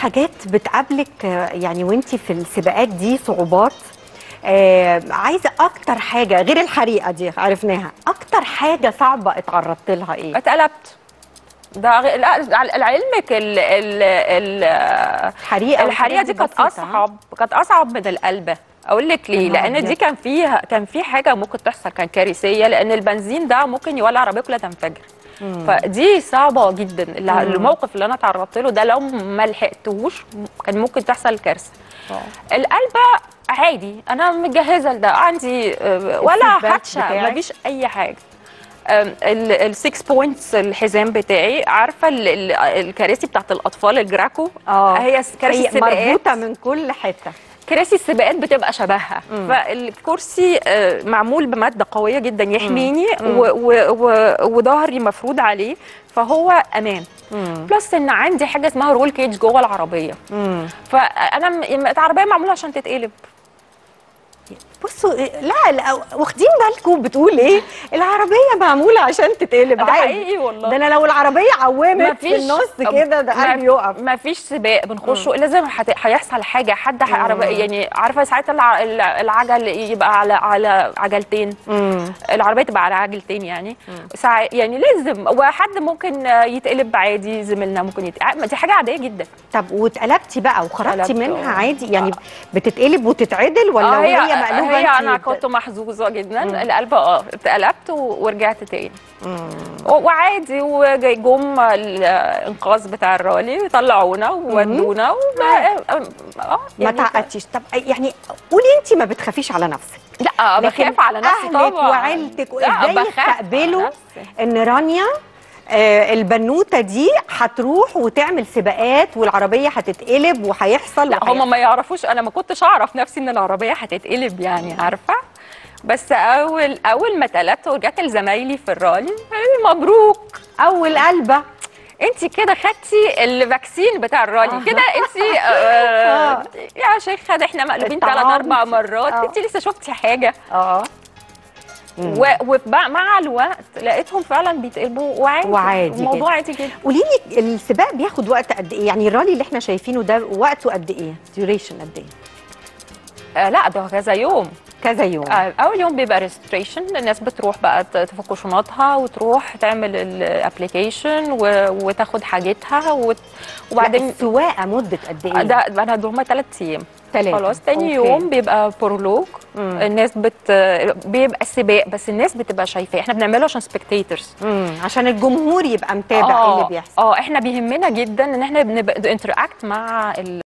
حاجات بتقابلك آه، يعني وانت في السباقات دي صعوبات آه عايزه اكتر حاجه غير الحريقه دي عرفناها اكتر حاجه صعبه اتعرضت لها ايه اتقلبت ده غ- لا على- لعلمك ال ال ال الحريقه الحريقه دي كانت بسيطة، ها؟ اصعب كانت اصعب من القلبه اقول لك ليه يا نهار لان دي أبيض. كان فيها كان في حاجه ممكن تحصل كان كارثيه لان البنزين ده ممكن يولع عربيه كلها تنفجر فدي صعبه جدا اللي- مم. الموقف اللي انا تعرضت له ده لو ما لحقتهوش كان ممكن تحصل كارثه القلبه عادي انا مجهزه لده عندي آه، ولا الفيدباك حتشه بتاعك؟ مفيش اي حاجه السكس بوينتس الحزام بتاعي عارفه ال- ال- الكراسي بتاعت الاطفال الجراكو اه هي كراسي هي السباقات مربوطه من كل حته كراسي السباقات بتبقى شبهها فالكرسي آه، معمول بماده قويه جدا يحميني مم. و- و- و- وظهري مفروض عليه فهو امان مم. بلس ان عندي حاجه اسمها رول كيج جوه العربيه مم. فانا م- العربيه معموله عشان تتقلب بصوا لا لا واخدين بالكم بتقول ايه العربيه معموله عشان تتقلب ده عادي حقيقي والله ده انا لو العربيه عومت في النص كده ده قلبي يقف ما فيش سباق بنخشه لازم هت- هيحصل حاجه حد ح- عربية يعني عارفه ساعات الع- الع- العجل يبقى على على عجلتين مم. العربيه تبقى على عجلتين يعني ساعات يعني لازم وحد ممكن يتقلب عادي زميلنا ممكن يتقلب دي حاجه عاديه جدا طب واتقلبتي بقى وخرجتي اتقلبت، منها آه. عادي يعني بتتقلب وتتعدل ولا آه، وهي مقلوبه هي انتي انا ب- كنت محظوظه جدا القلب اه اتقلبت و- ورجعت تاني و- وعادي وجم الانقاذ بتاع الرالي طلعونا وودونا وما اه ما يعني تعقدتيش طب يعني قولي انت ما بتخافيش على نفسك لا لكن بخاف على نفسي أهلك طبعا وعيلتك لا، وإزاي بخاف على يستقبلوا نفسي. ان رانيا آه البنوته دي هتروح وتعمل سباقات والعربيه هتتقلب وهيحصل لا وهيحصل. هم ما يعرفوش انا ما كنتش اعرف نفسي ان العربيه هتتقلب يعني عارفه بس اول اول ما اتقلبت ورجعت لزمايلي في الرالي قالوا لي مبروك اول قلبه انت كده خدتي الفاكسين بتاع الرالي كده انت آه يا شيخه ده احنا مقلوبين ثلاث الطعام. اربع مرات آه. انت لسه شفتي حاجه اه ومع الوقت لقيتهم فعلا بيتقلبوا وعادي وعادي الموضوع عادي جدا قولي لي السباق بياخد وقت قد ايه يعني الرالي اللي احنا شايفينه ده وقته قد ايه ديوريشن قد ايه آه لا ده كذا يوم كذا يوم آه، اول يوم بيبقى ريستريشن الناس بتروح بقى ت- تفك شنطها وتروح تعمل الابلكيشن وتاخد حاجتها وت- وبعدين وبعدين السواقه مده قد ايه ده ده انا هم ثلاث ايام تلاتة. خلاص تاني أوكي. يوم بيبقى برولوج مم. الناس بت بيبقى سباق بس الناس بتبقى شايفاه احنا بنعمله عشان سبكتيترز مم. عشان الجمهور يبقى متابع ايه اللي بيحصل اه احنا بيهمنا جدا ان احنا بنبقى انتراكت مع ال